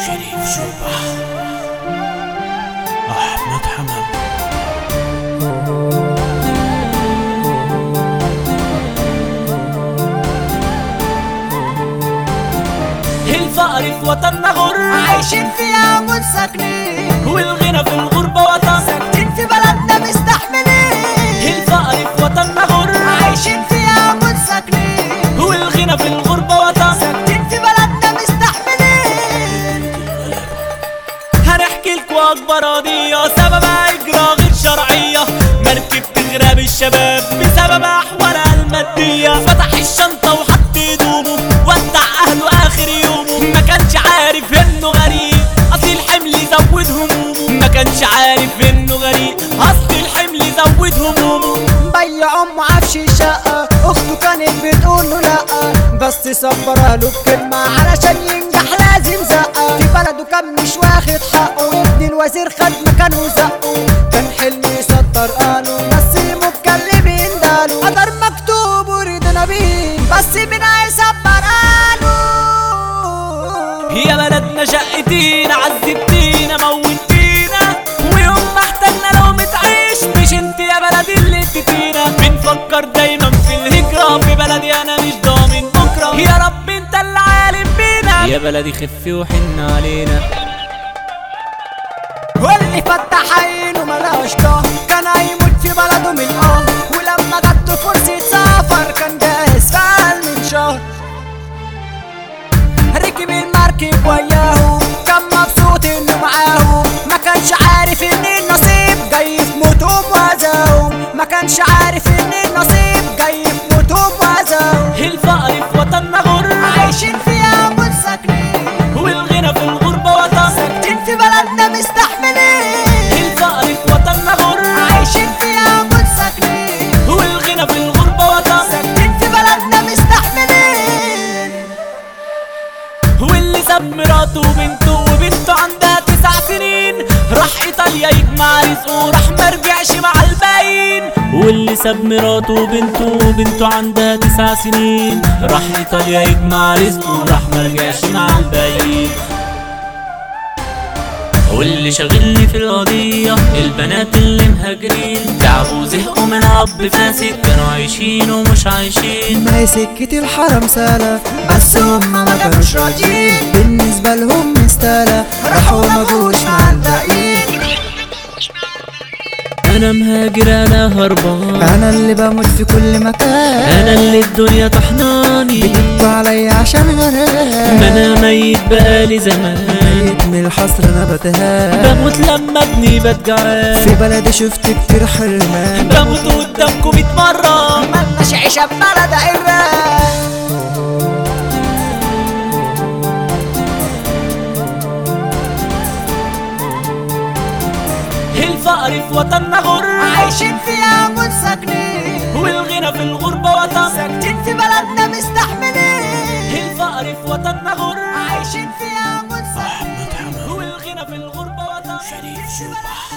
شريف شوبة أحمد حمام الفقر في وطننا غر عايشين فيها منسكنين والغنى في الغربة وطن ساكتين في بلدنا مستحملين الفقر في وطننا غر عايشين فيها منسكنين والغنى في الغربة وطن ساكتين في بلدنا مستحملين هنحكي لكم اكبر قضية سببها اجراء غير شرعية مركب تغرب الشباب بسبب احوالها المادية فتح الشنطة وحط هدومه ودع اهله اخر يومه ما كانش عارف انه غريب اصل الحمل زود همومه ما كانش عارف انه غريب اصل الحمل زود همومه بيع ام عفش شقة اخته كانت بتقول له لا بس صبرها له بكلمة علشان ينجح لازم زقة في بلده كان مش واخد حقه وابن الوزير خد مكانه زقه كان حلمي يصدر قاله بس المتكلمين داله قدر مكتوب وريدنا بيه بس مين هيصبر قاله يا بلدنا شقتينا عذبتينا موتينا ويوم ما احتاجنا لو متعيش مش انت يا بلدي اللي اديتينا بنفكر دايما في الهجرة في بلدي انا مش ضامن بكرة يا رب انت اللي عالم بينا يا بلدي خفي وحن علينا واللي فتح عينه ملاش ضهر كان هيموت في بلده من القهر ولما جات له فرصة سفر كان جاهز في أقل من شهر ركب المركب وياهم كان مبسوط انه معاهم ما كانش عارف ان النصيب جاي في موتهم واذاهم ما كانش عارف ان النصيب جاي في موتهم واذاهم الفقر في وطننا غر عايشين فيها منسكنين والغنى في الغربة وطن ساكتين في بلدنا مستحملين الفقر في وطننا غر عايشين فيها منسكنين والغنى في الغربة وطن ساكتين في بلدنا مستحملين واللي ساب مراته وبنته وبنته عندها تسع سنين راح ايطاليا يجمع رزقه راح مرجعش مع الباقيين واللي ساب مراته وبنته وبنته عندها تسع سنين راح ايطاليا يجمع رزقه راح مرجعش مع الباقيين واللي شاغلني في القضية البنات اللي مهاجرين تعبوا وزهقوا من اب فاسد كانوا عايشين ومش عايشين ما هي سكة الحرم سالة بس هما ما كانوش راضيين بالنسبة لهم مستالة راحوا ما جوش مع الباقيين انا مهاجر انا هربان أنا اللي بموت في كل مكان انا اللي الدنيا طحناني بتبقوا عليا عشان ما غرام انا ميت بقالي زمان ميت من الحصر أنا بتهان بموت لما ابني بتجعان في بلدي شفت كتير حرمان بموت قدامكم 100 مرة ملناش عيشة ببلد عران الفقر في وطننا غر عايشين فيها منسكنين والغنى في الغربة وطن ساكتين في بلدنا مستحملين الفقر في وطننا غر عايشين فيها منسكنين أحمد حمام والغنى في الغربة وطن شريف شوبة